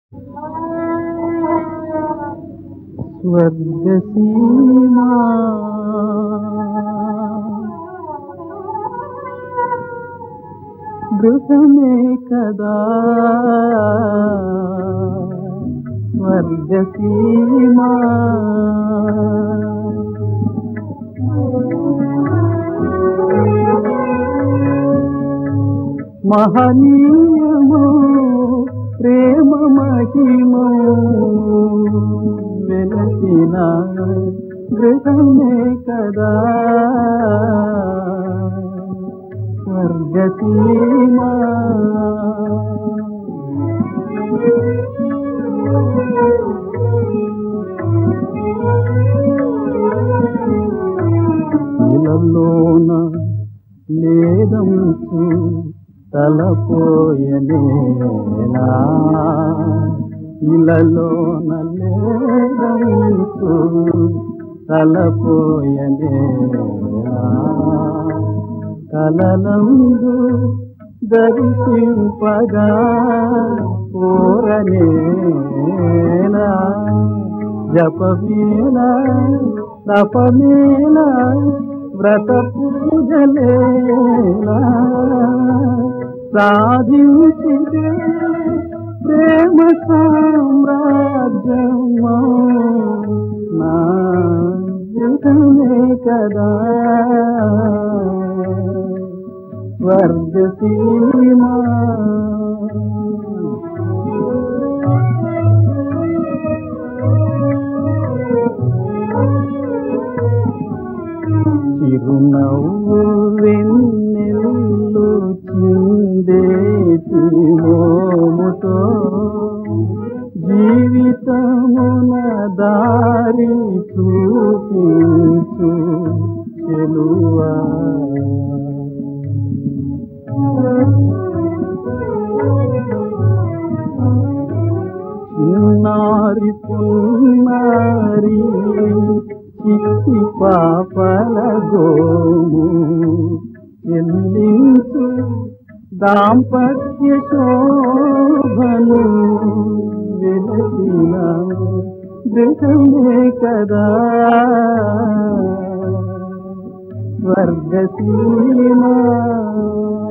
స్వర్గసీమా గృహమే కదా స్వర్గసీమా మహనీయము ప్రేమ మహిమో వెలసిన గృహమే కదా స్వర్గసీమా ఇలలోన లేదంచు తలపోయనేలా ఇలలోన లేదంచు తలపోయనేలా కలలందు దర్శింపగా కోరనేలా జపమేల తపమేల వ్రత పూజలేలా సాధించితే ప్రేమ సామ్రాజ్యమా నా గృహమే కదా స్వర్గసీమా చిరునవ్వు వెన్నెల్లు చిందేటి మోముతో జీవితమున దారి చూపించు చెలువా చిన్నారి పున్నారి చిట్టి పాపల గోము చెల్లించు దాంపత్య శోభను వెలసిన దేశమే కదా స్వర్గసీమా